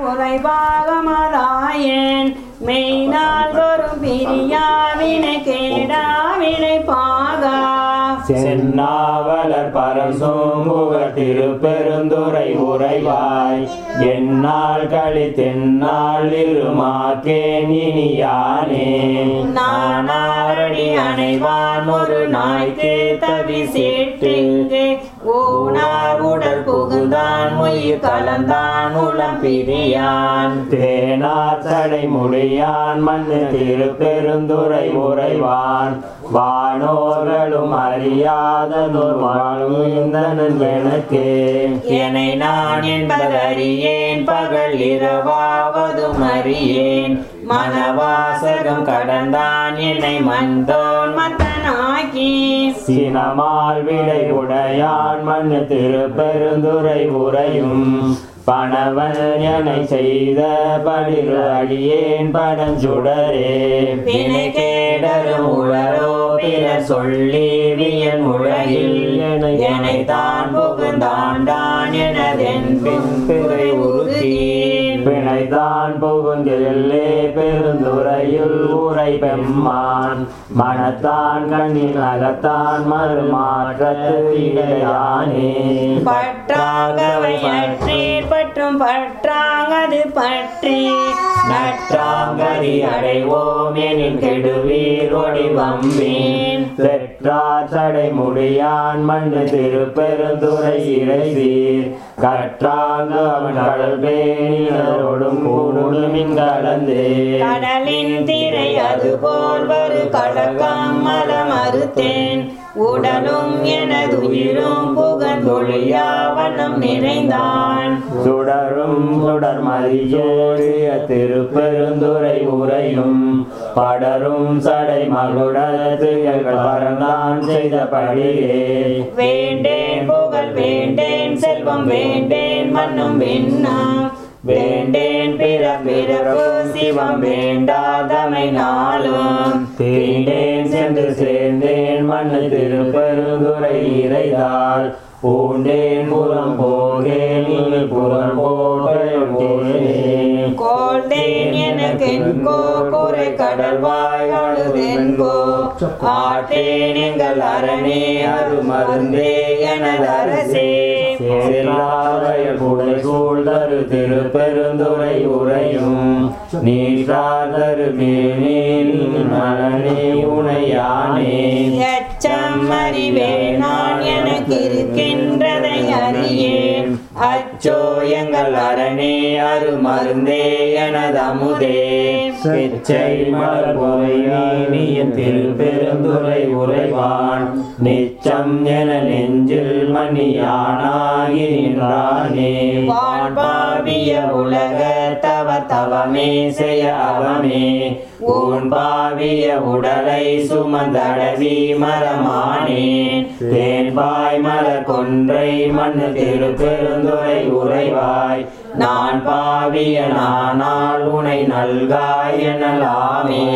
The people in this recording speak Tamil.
உரைபாகமதாயேன் மெய்நாள் தோறும் பிரியாவினை கேடாவினை பாகா சென்னாவலர் பரசோம்புக திருப்பெருந்துரை உரைவாய் என்னால் கழித்தென்னால் இருமாக்கேன் இனியானே நானாரடி அணைவான் ஒரு நாய்க்கு தவி சேட்டுங்கு ஓனார் உடல் புகுந்தான் உயிர் கலந்தான் உளம் பிரியான் தேனார் தடை முடியான் மண்ணு திருப்பெருந்துரை உரைவான் வானோர்களும் அறியாததோர் வாழ்ந்தனன் எனக்கு என்னை நான் என்பதறியேன் பகல் இரவாவதும் அறியேன் மனவாசகம் கடந்தான் என்னை மந்தோன் மத்தனாக்கி சினமால் விடை உடையான் மண்ணு திருப்பெருந்துரை உரையும் பணவன் என செய்த படிரு அடியேன் படஞ்சுடரே வினை கேடரும் உளரோ பிறர் சொல்லி வியன் உலகில் என்னை தான் புகுந்தாண்டான் எனதென் பின் பிறை உறுதி பிணைதான் புகுந்திலே பெருந்துரையுள் உரை பெம்மான் மனத்தான் கண்ணின் அகத்தான் மறுமாற்றத்து இடையானே பற்றாகவை அற்றி பற்றும் பற்றாங்கது பற்றி நற்றாங்கரி அடைவோம் எனின் கெடுவீர் ஒளி வம்பேன் பெற்றார் சடை முடியான் மண்ணு திருப்பெருந்துரை இறைசீர் கற்றாங்க அவன் கடல் பேணினரோடும் கூடுமின் கலந்தே கடலின் திரை அதுபோல் வரு கடக்கம் மலம் அறுத்தேன் உடலும் எனது உயிரும் புகந்தொழியாவனம் நிறைந்தான் சுடரும் சுடர் மதியோடிய திருப்பெருந்துரை உரையும் படரும் சடை மகுடத்து எங்கள் பரந்தான் செய்தபடியே வேண்டேன் புகழ் வேண்டேன் செல்வம் வேண்டேன் மண்ணும் விண்ணாம் வேண்டேன் பிற பிறப்பு சிவம் வேண்டாதமை நாளும் தீண்டேன் சென்று சேர்ந்தேன் மண்ணு திருப்பெருந்துரை இறைதால் பூண்டேன் புறம் போகேன் நீ புறம் போட்டேன் கோல்தேன் எனக்கென்கோ குறை கடல் வாய்களுதென்கோ ஆட்டேன் எங்கள் அரணே அருமருந்தே எனது அரசே புடை சூழ்தரு திருப்பெருந்துரை உரையும் நீற்றாதரு மேனேன் மனநே உனையானே எச்சம் அறிவே நான் எனக்கு இருக்கின்றதை அறியேன் அச்சோ எங்கள் அரணே அருமருந்தே எனது அமுதே செச்சை மலர்புரை நீனியின் திருப்பெருந்துரை உரைவான் நிச்சம் என நெஞ்சில் மணியானாகி நின்றானே வான்பாவிய உலக தவ தவமே செய்ய அவமே ஊன் பாவிய உடலை சுமந்தடவி மரமானேன் தேன்பாய் மலர் கொன்றை மண்ணு திருப்பெருந்துரை உறைவாய் நான் பாவிய நானால் உனை நல்காய் எனலாமே